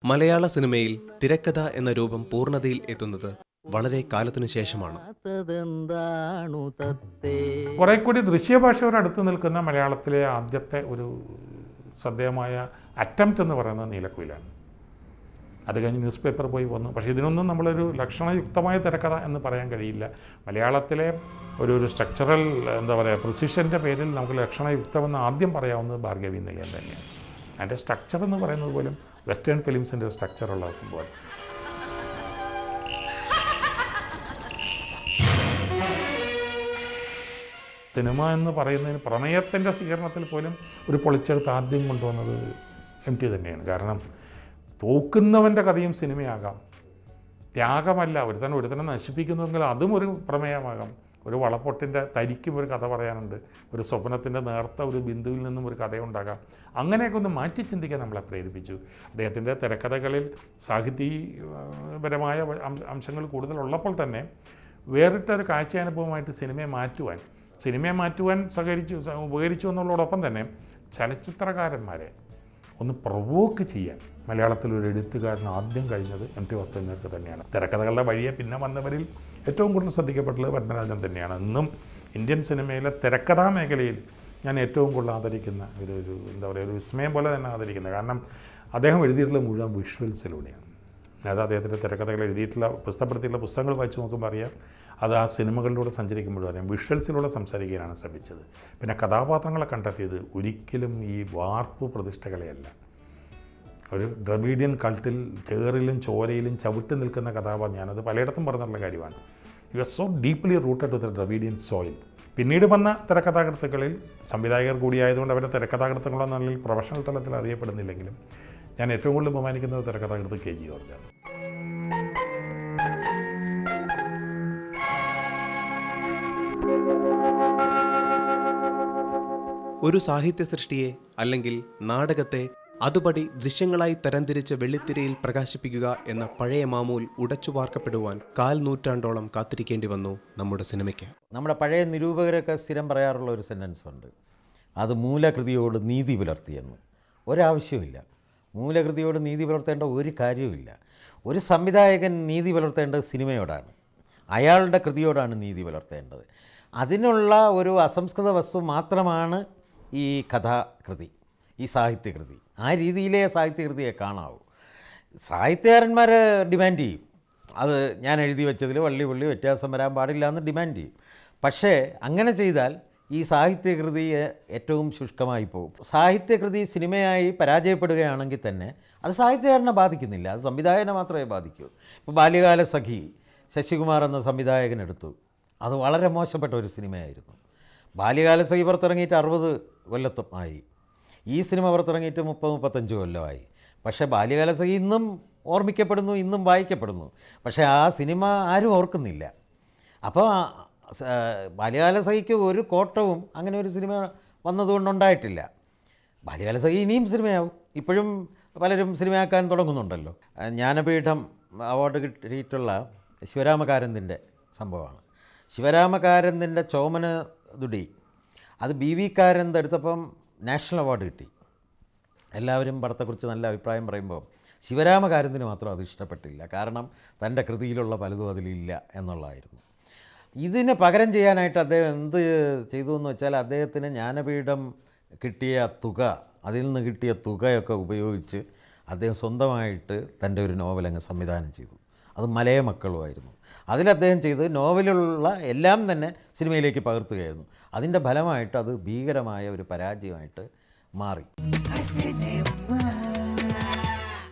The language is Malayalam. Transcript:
മലയാള സിനിമയിൽ തിരക്കഥ എന്ന രൂപം പൂർണ്ണതയിൽ എത്തുന്നത് വളരെ കാലത്തിനു ശേഷമാണ് ാണു തത്തേ കുറെ കൂടി ദൃശ്യഭാഷയോട് അടുത്ത് നിൽക്കുന്ന മലയാളത്തിലെ ആദ്യത്തെ ഒരു ശ്രദ്ധേയമായ അറ്റംപ്റ്റ് എന്ന് പറയുന്നത് നീലക്കുയിലാണ് അത് കഴിഞ്ഞ് ന്യൂസ് പേപ്പർ പോയി വന്നു പക്ഷേ ഇതിനൊന്നും നമ്മളൊരു ലക്ഷണയുക്തമായ തിരക്കഥ എന്ന് പറയാൻ കഴിയില്ല മലയാളത്തിലെ ഒരു ഒരു സ്ട്രക്ചറൽ എന്താ പറയുക പ്രിസിഷൻ്റെ പേരിൽ നമുക്ക് ലക്ഷണയുക്തമെന്ന് ആദ്യം പറയാവുന്നത് ഭാർഗവി നിലയം തന്നെയാണ് അതിൻ്റെ സ്ട്രക്ചർ എന്ന് പറയുന്നത് പോലും വെസ്റ്റേൺ ഫിലിംസിൻ്റെ ഒരു സ്ട്രക്ചറുള്ള സംഭവം സിനിമ എന്ന് പറയുന്നതിന് പ്രമേയത്തിൻ്റെ സ്വീകരണത്തിൽ പോലും ഒരു പൊളിച്ചെടുത്ത് ആദ്യം കൊണ്ടുവന്നത് എം ടി തന്നെയാണ് കാരണം തോക്കുന്നവൻ്റെ കഥയും സിനിമയാകാം ത്യാഗമല്ല ഒരുത്തൻ ഒരുത്തനെ നശിപ്പിക്കുന്നുവെങ്കിൽ അതും ഒരു പ്രമേയമാകാം ഒരു വളപ്പൊട്ടിൻ്റെ തരിക്കും ഒരു കഥ പറയാനുണ്ട് ഒരു സ്വപ്നത്തിൻ്റെ നേർത്ത ഒരു ബിന്ദുവിൽ നിന്നും ഒരു കഥയുണ്ടാകാം അങ്ങനെയൊക്കെ ഒന്ന് മാറ്റി ചിന്തിക്കാൻ നമ്മളെ പ്രേരിപ്പിച്ചു അദ്ദേഹത്തിൻ്റെ തിരക്കഥകളിൽ സാഹിത്യപരമായ അംശ- അംശങ്ങൾ കൂടുതലുള്ളപ്പോൾ തന്നെ വേറിട്ട ഒരു കാഴ്ചയാനുഭവമായിട്ട് സിനിമയെ മാറ്റുവാൻ സിനിമയെ മാറ്റുവാൻ സഹകരിച്ചു സ- ഉപകരിച്ചു എന്നുള്ളതോടൊപ്പം തന്നെ ചലച്ചിത്രകാരന്മാരെ ഒന്ന് പ്രൊവോക്ക് ചെയ്യാൻ മലയാളത്തിൽ ഒരു എഴുത്തുകാരൻ ആദ്യം കഴിഞ്ഞത് എം ടി വാസുദേവനർക്ക് തന്നെയാണ് തിരക്കഥകളുടെ വഴിയെ പിന്നെ വന്നവരിൽ ഏറ്റവും കൂടുതൽ ശ്രദ്ധിക്കപ്പെട്ടുള്ളത് പത്മരാജൻ തന്നെയാണ് ഇന്നും ഇന്ത്യൻ സിനിമയിലെ തിരക്കഥാ മേഖലയിൽ ഞാൻ ഏറ്റവും കൂടുതൽ ആദരിക്കുന്ന ഒരു ഒരു എന്താ പറയുക ഒരു വിസ്മയം പോലെ തന്നെ ആദരിക്കുന്നത് കാരണം അദ്ദേഹം എഴുതിയിട്ടുള്ള മുഴുവൻ വിഷ്വൽസിലൂടെയാണ് അതായത് അദ്ദേഹത്തിൻ്റെ തിരക്കഥകൾ എഴുതിയിട്ടുള്ള പുസ്തകപ്പെടുത്തിയിട്ടുള്ള പുസ്തകങ്ങൾ വായിച്ച് നോക്കുമ്പോൾ അറിയാം അത് ആ സിനിമകളിലൂടെ സഞ്ചരിക്കുമ്പോഴും അറിയാം വിഷ്വൽസിലൂടെ സംസാരിക്കാനാണ് ശ്രമിച്ചത് പിന്നെ കഥാപാത്രങ്ങളെ കണ്ടെത്തിയത് ഒരിക്കലും ഈ വാർപ്പ് പ്രതിഷ്ഠകളെയല്ല ഒരു ദ്രവീഡിയൻ കൾട്ടിൽ ചേറിലും ചോരയിലും ചവിട്ടി നിൽക്കുന്ന കഥാപാത്രം ഞാനത് പലയിടത്തും പറഞ്ഞിട്ടുള്ള കാര്യമാണ് you are so deeply rooted to the Dravidian soil പിന്നീട് വന്ന തിരക്കഥാകൃത്തുക്കളിൽ സംവിധായകർ കൂടിയായതുകൊണ്ട് അവരുടെ തിരക്കഥാകൃത്തുകളെന്ന നിലയിൽ പ്രൊഫഷണൽ തലത്തിൽ അറിയപ്പെടുന്നില്ലെങ്കിലും ഞാൻ ഏറ്റവും കൂടുതൽ ബഹുമാനിക്കുന്നത് തിരക്കഥാകൃത്ത് കെ ജി ജോർജാണ് ഒരു സാഹിത്യ സൃഷ്ടിയെ അല്ലെങ്കിൽ നാടകത്തെ അതുപടി ദൃശ്യങ്ങളായി തരംതിരിച്ച് വെള്ളിത്തിരയിൽ പ്രകാശിപ്പിക്കുക എന്ന പഴയ മാമൂൽ ഉടച്ചു വാർക്കപ്പെടുവാൻ കാൽ നൂറ്റാണ്ടോളം കാത്തിരിക്കേണ്ടി വന്നു നമ്മുടെ സിനിമയ്ക്ക് നമ്മുടെ പഴയ നിരൂപകരൊക്കെ സ്ഥിരം പറയാറുള്ള ഒരു സെൻറ്റൻസ് ഉണ്ട് അത് മൂലകൃതിയോട് നീതി പുലർത്തിയെന്ന് ഒരാവശ്യമില്ല മൂലകൃതിയോട് നീതി പുലർത്തേണ്ട ഒരു കാര്യവുമില്ല ഒരു സംവിധായകൻ നീതി പുലർത്തേണ്ടത് സിനിമയോടാണ് അയാളുടെ കൃതിയോടാണ് നീതി പുലർത്തേണ്ടത് അതിനുള്ള ഒരു അസംസ്കൃത വസ്തു മാത്രമാണ് ഈ കഥാകൃതി ഈ സാഹിത്യകൃതി ആ രീതിയിലേ സാഹിത്യകൃതിയെ കാണാവൂ സാഹിത്യകാരന്മാർ ഡിമാൻഡ് ചെയ്യും അത് ഞാൻ എഴുതി വെച്ചതിൽ വള്ളി പുള്ളി വ്യത്യാസം വരാൻ പാടില്ല എന്ന് ഡിമാൻഡ് ചെയ്യും പക്ഷേ അങ്ങനെ ചെയ്താൽ ഈ സാഹിത്യകൃതി ഏറ്റവും ശുഷ്കമായി പോകും സാഹിത്യകൃതി സിനിമയായി പരാജയപ്പെടുകയാണെങ്കിൽ തന്നെ അത് സാഹിത്യകാരനെ ബാധിക്കുന്നില്ല അത് സംവിധായകനെ മാത്രമേ ബാധിക്കൂ ഇപ്പോൾ ബാല്യകാല സഖി ശശികുമാർ എന്ന സംവിധായകൻ എടുത്തു അത് വളരെ മോശപ്പെട്ട ഒരു സിനിമയായിരുന്നു ബാല്യകാല സഖി പുറത്തിറങ്ങിയിട്ട് അറുപത് കൊല്ലത്തും ആയി ഈ സിനിമ പുറത്തിറങ്ങിയിട്ട് മുപ്പത് മുപ്പത്തഞ്ച് കൊല്ലമായി പക്ഷേ ബാല്യകാല സഖി ഇന്നും ഓർമ്മിക്കപ്പെടുന്നു ഇന്നും വായിക്കപ്പെടുന്നു പക്ഷേ ആ സിനിമ ആരും ഓർക്കുന്നില്ല അപ്പോൾ ആ സ- ബാല്യകാല സഖിക്ക് ഒരു കോട്ടവും അങ്ങനെ ഒരു സിനിമ വന്നതുകൊണ്ടുണ്ടായിട്ടില്ല ബാല്യകാല സഖി ഇനിയും സിനിമയാവും ഇപ്പോഴും പലരും സിനിമയാക്കാൻ തുടങ്ങുന്നുണ്ടല്ലോ ആ, ജ്ഞാനപീഠം അവാർഡ് കിട്ടിയിട്ടുള്ള ശിവരാമകാരന്തിൻ്റെ സംഭവമാണ് ശിവരാമകാരന്തിൻ്റെ ചോമന ദുടി അത് ബി വി കാരന്ത് എടുത്തപ്പം നാഷണൽ അവാർഡ് കിട്ടി എല്ലാവരും പടത്തെക്കുറിച്ച് നല്ല അഭിപ്രായം പറയുമ്പോൾ ശിവരാമകാരന്തിന് മാത്രം അത് ഇഷ്ടപ്പെട്ടില്ല കാരണം തൻ്റെ കൃതിയിലുള്ള പലതും അതിലില്ല എന്നുള്ളതായിരുന്നു ഇതിന് പകരം ചെയ്യാനായിട്ട് അദ്ദേഹം എന്ത് ചെയ്തു എന്ന് വെച്ചാൽ അദ്ദേഹത്തിന് ജ്ഞാനപീഠം കിട്ടിയ തുക അതിൽ നിന്ന് കിട്ടിയ തുകയൊക്കെ ഉപയോഗിച്ച് അദ്ദേഹം സ്വന്തമായിട്ട് തൻ്റെ ഒരു നോവൽ അങ്ങ് സംവിധാനം ചെയ്തു അത് മലയ മക്കളുമായിരുന്നു അതിൽ അദ്ദേഹം ചെയ്ത് നോവലിലുള്ള എല്ലാം തന്നെ സിനിമയിലേക്ക് പകർത്തുകയായിരുന്നു അതിൻ്റെ ഫലമായിട്ട് അത് ഭീകരമായ ഒരു പരാജയമായിട്ട് മാറി